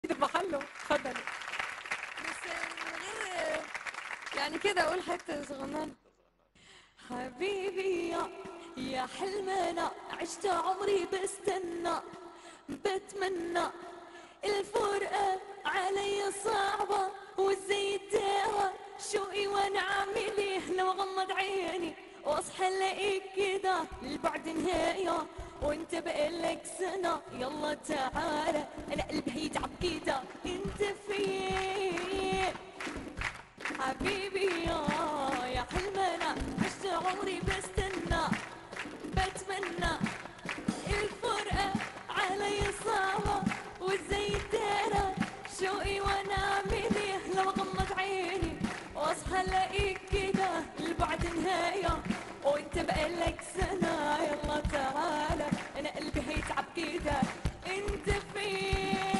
في محله اتفضلي بس من غير يعني كده اقول حته صغننه حبيبي يا يا حلمنا عشت عمري بستنى بتمنى الفرقة علي صعبة وزي الدواء شوقي وانا عامله لو غمض عيني واصحى الاقيك كده البعد نهاية وانت بقالك سنة يلا تعالى انا قلبي هيتعب كده انت فين حبيبي يا يا حلمنا عشت عمري بستنى بتمنى الفرقة علي صعبة وزي الدارة شوقي وانا اعمله لو غمض عيني واصحى الاقيك كده البعد نهاية وانت بقالك سنة يلا تعالى انا قلبي هيتعب كده انت فين